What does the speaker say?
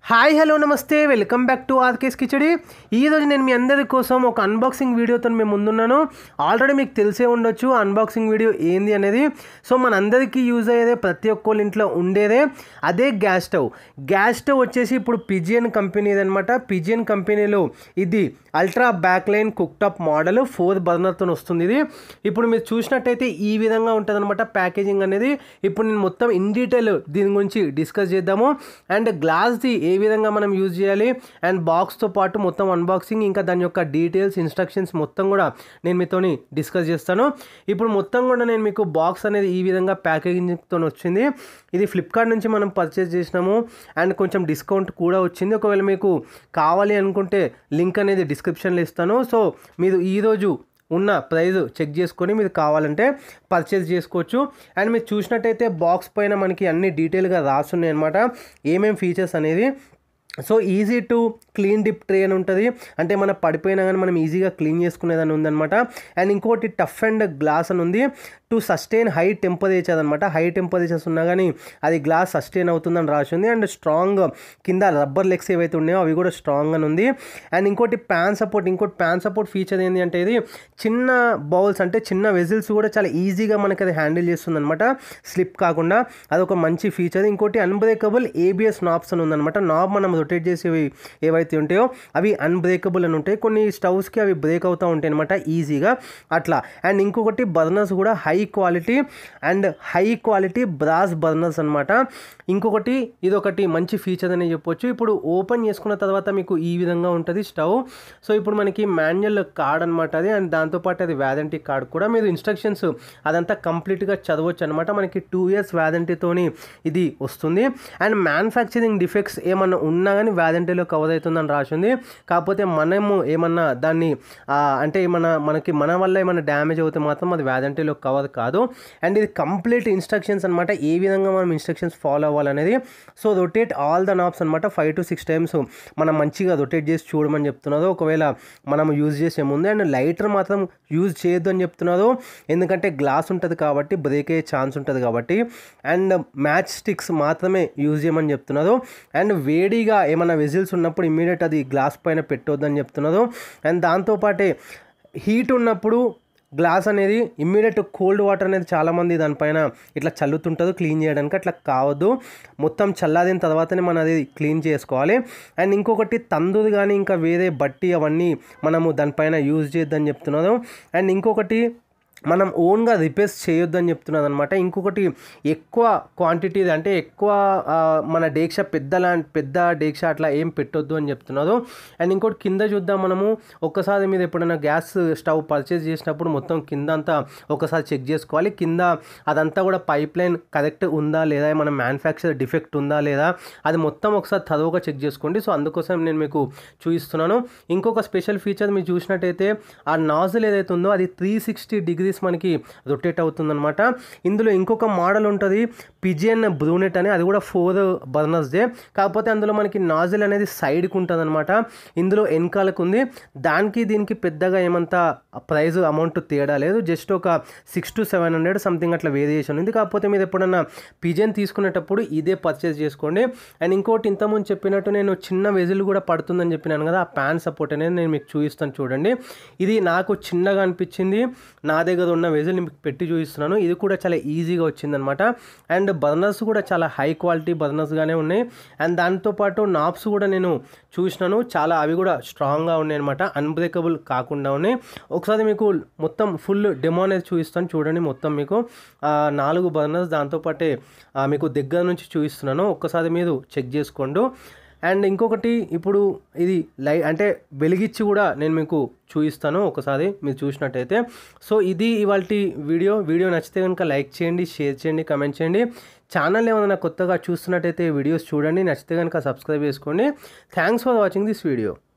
hi hello నమస్తే welcome back to RK's kitchen ఈరోజు నేను మీ అందరి కోసం ఒక అన్బాక్సింగ్ వీడియోతో మేము ముందున్నాను ఆల్రెడీ మీకు తెలిసే ఉండొచ్చు అన్బాక్సింగ్ వీడియో ఏంది అనేది సో మనందరికీ యూజ్ అయ్యేదే ప్రతి ఒక్కళ్ళ ఇంట్లో ఉండేదే అదే గ్యాస్ స్టవ్ గ్యాస్ స్టవ్ వచ్చేసి ఇప్పుడు పిజియన్ కంపెనీది అనమాట పిజియన్ కంపెనీలో ఇది ultra back line cooktop model four బర్నర్తో వస్తుంది ఇది ఇప్పుడు మీరు చూసినట్టయితే ఈ విధంగా ఉంటుంది అనమాట ప్యాకేజింగ్ అనేది ఇప్పుడు నేను మొత్తం ఇన్ డీటెయిల్ దీని గురించి డిస్కస్ చేద్దాము అండ్ గ్లాస్ది ఏ విధంగా మనం యూజ్ చేయాలి అండ్ బాక్స్తో పాటు మొత్తం అన్బాక్సింగ్ ఇంకా దాని యొక్క డీటెయిల్స్ ఇన్స్ట్రక్షన్స్ మొత్తం కూడా నేను మీతోని డిస్కస్ చేస్తాను ఇప్పుడు మొత్తం కూడా నేను మీకు బాక్స్ అనేది ఈ విధంగా ప్యాకేజింగ్తో వచ్చింది ఇది ఫ్లిప్కార్ట్ నుంచి మనం పర్చేస్ చేసినాము అండ్ కొంచెం డిస్కౌంట్ కూడా వచ్చింది ఒకవేళ మీకు కావాలి అనుకుంటే లింక్ అనేది డిస్క్రిప్షన్లో ఇస్తాను సో మీరు ఈరోజు ఉన్న ప్రైస్ చెక్ చేసుకొని మీరు కావాలంటే పర్చేస్ చేసుకోవచ్చు అండ్ మీరు చూసినట్టయితే బాక్స్ పైన మనకి అన్ని డీటెయిల్గా రాసున్నాయి అనమాట ఏమేం ఫీచర్స్ అనేది so easy to clean drip tray అని ఉంటుంది అంటే మన పడిపోయినా కానీ మనం ఈజీగా క్లీన్ చేసుకునేదని ఉందన్నమాట అండ్ ఇంకోటి టఫ్ అండ్ గ్లాస్ అని ఉంది టు సస్టైన్ హై టెంపరేచర్ అనమాట హై టెంపరేచర్స్ ఉన్నా కానీ అది గ్లాస్ సస్టైన్ అవుతుందని రాసి ఉంది అండ్ స్ట్రాంగ్ కింద రబ్బర్ లెగ్స్ ఏవైతే ఉన్నాయో అవి కూడా స్ట్రాంగ్ అని ఉంది అండ్ ఇంకోటి ప్యాన్ సపోర్ట్ ఇంకోటి ప్యాన్ సపోర్ట్ ఫీచర్ ఏంటి అంటే ఇది చిన్న బౌల్స్ అంటే చిన్న వెజిల్స్ కూడా చాలా ఈజీగా మనకి అది హ్యాండిల్ చేస్తుంది అనమాట స్లిప్ కాకుండా అదొక మంచి ఫీచర్ ఇంకోటి అన్బ్రేకబుల్ ఏబిఎస్ నాబ్స్ అని ఉందన్నమాట నాబ్ మనం రొటేట్ చేసేవి ఏవైతే ఉంటాయో అవి అన్బ్రేకబుల్ అని ఉంటాయి కొన్ని స్టవ్స్కి అవి బ్రేక్ అవుతూ ఉంటాయి అనమాట ఈజీగా అట్లా అండ్ ఇంకొకటి బర్నర్స్ కూడా high quality and high quality brass burners అనమాట ఇంకొకటి ఇది ఒకటి మంచి ఫీచర్ అని చెప్పొచ్చు ఇప్పుడు ఓపెన్ చేసుకున్న తర్వాత మీకు ఈ విధంగా ఉంటుంది స్టవ్ సో ఇప్పుడు మనకి మాన్యువల్ కార్డ్ అనమాట అది అండ్ దాంతోపాటు అది వ్యారంటీ కార్డ్ కూడా మీరు ఇన్స్ట్రక్షన్స్ అదంతా కంప్లీట్గా చదవచ్చు అనమాట మనకి టూ ఇయర్స్ వ్యారంటీతోని ఇది వస్తుంది అండ్ మ్యానుఫ్యాక్చరింగ్ డిఫెక్ట్స్ ఏమన్నా ఉన్నా కానీ వ్యారంటీలో కవర్ అవుతుందని రాసింది కాకపోతే మనము ఏమన్నా దాన్ని ఆ, అంటే ఏమన్నా మనకి మన వల్ల ఏమన్నా డ్యామేజ్ అవుతే మాత్రం అది వ్యారంటీలో కవర్ కాదు అండ్ ఇది కంప్లీట్ ఇన్స్ట్రక్షన్స్ అనమాట ఏ విధంగా మనం ఇన్స్ట్రక్షన్స్ ఫాలో అవ్వాలనేది so rotate all the knobs అనమాట ఫైవ్ టు సిక్స్ టైమ్స్ మనం మంచిగా రొటేట్ చేసి చూడమని చెప్తున్నదో ఒకవేళ మనం యూజ్ చేసే ముందు అండ్ లైటర్ మాత్రం యూజ్ చేయొద్దు అని చెప్తున్నదో ఎందుకంటే గ్లాస్ ఉంటుంది కాబట్టి బ్రేక్ అయ్యే ఛాన్స్ ఉంటుంది కాబట్టి అండ్ మ్యాచ్ స్టిక్స్ మాత్రమే యూజ్ చేయమని చెప్తున్నదో అండ్ వేడిగా ఏమైనా వెజిల్స్ ఉన్నప్పుడు ఇమ్మీడియట్ అది గ్లాస్ పైన పెట్టొద్దని చెప్తున్నదో అండ్ దాంతోపాటే హీట్ ఉన్నప్పుడు గ్లాస్ అనేది ఇమ్మీడియట్ కోల్డ్ వాటర్ అనేది చాలామంది దానిపైన ఇట్లా చల్లుతుంటుంది క్లీన్ చేయడానికి అట్లా కావద్దు మొత్తం చల్లారిన తర్వాతనే మనం అది క్లీన్ చేసుకోవాలి అండ్ ఇంకొకటి తందూరి కానీ ఇంకా వేరే బట్టి అవన్నీ మనము దానిపైన యూజ్ చేయొద్దని చెప్తున్నాను అండ్ ఇంకొకటి మనం ఓన్గా రిపేర్స్ చేయొద్దని చెప్తున్నది అనమాట ఇంకొకటి ఎక్కువ క్వాంటిటీ అంటే ఎక్కువ ఆ, మన డేక్ష పెద్ద లా పెద్ద డేక్ష అట్లా ఏం పెట్టొద్దు అని చెప్తున్నారు అండ్ ఇంకోటి కింద చూద్దాం మనము ఒక్కసారి మీరు ఎప్పుడైనా గ్యాస్ స్టవ్ పర్చేస్ చేసినప్పుడు మొత్తం కింద అంతా ఒకసారి చెక్ చేసుకోవాలి కింద అదంతా కూడా పైప్ లైన్ కరెక్ట్ ఉందా లేదా మన మ్యానుఫ్యాక్చర్ డిఫెక్ట్ ఉందా లేదా అది మొత్తం ఒకసారి తరువుగా చెక్ చేసుకోండి సో అందుకోసం నేను మీకు చూపిస్తున్నాను ఇంకొక స్పెషల్ ఫీచర్ మీరు చూసినట్టయితే ఆ నాజిల్ ఏదైతే ఉందో అది త్రీ సిక్స్టీ డిగ్రీస్ మనకి రొటేట్ అవుతుందన్నమాట ఇందులో ఇంకొక మోడల్ ఉంటుంది పిజియన్ బ్రూనెట్ అని అది కూడా ఫోర్ బర్నర్స్దే కాకపోతే అందులో మనకి నాజిల్ అనేది సైడ్కి ఉంటుంది అనమాట ఇందులో వెనకాలకు ఉంది దానికి దీనికి పెద్దగా ఏమంత ప్రైస్ అమౌంట్ తేడా లేదు జస్ట్ ఒక six to seven hundred something అట్లా వేరియేషన్ ఉంది కాకపోతే మీరు ఎప్పుడన్నా పిజియన్ తీసుకునేటప్పుడు ఇదే పర్చేస్ చేసుకోండి అండ్ ఇంకోటి ఇంతకుముందు చెప్పినట్టు నేను చిన్న వెజిల్ కూడా పడుతుందని చెప్పినాను కదా ఆ ప్యాన్ సపోర్ట్ అనేది నేను మీకు చూపిస్తాను చూడండి ఇది నాకు చిన్నగా అనిపించింది నా దగ్గర ఉన్న వెజిల్ మీకు పెట్టి చూపిస్తున్నాను ఇది కూడా చాలా ఈజీగా వచ్చిందనమాట అండ్ బర్నర్స్ కూడా చాలా హై క్వాలిటీ బర్నర్స్గానే ఉన్నాయి అండ్ దాంతోపాటు నాబ్స్ కూడా నేను చూసినాను చాలా అవి కూడా స్ట్రాంగ్గా ఉన్నాయి అనమాట అన్బ్రేకబుల్ కాకుండా ఉన్నాయి ఒకసారి మీకు మొత్తం ఫుల్ డెమో అనేది చూపిస్తాను చూడండి మొత్తం మీకు ఆ, నాలుగు బర్నర్స్ దాంతోపాటే ఆ, మీకు దగ్గర నుంచి చూపిస్తున్నాను ఒక్కసారి మీరు చెక్ చేసుకోండి అండ్ ఇంకొకటి ఇప్పుడు ఇది లై అంటే వెలిగించి కూడా నేను మీకు చూపిస్తాను ఒకసారి మీరు చూసినట్టయితే సో ఇది ఇవాళ వీడియో వీడియో నచ్చితే కనుక లైక్ చేయండి షేర్ చేయండి కమెంట్ చేయండి ఛానల్ ఏమైనా కొత్తగా చూస్తున్నట్టయితే వీడియోస్ చూడండి నచ్చితే కనుక సబ్స్క్రైబ్ చేసుకోండి thanks for watching this video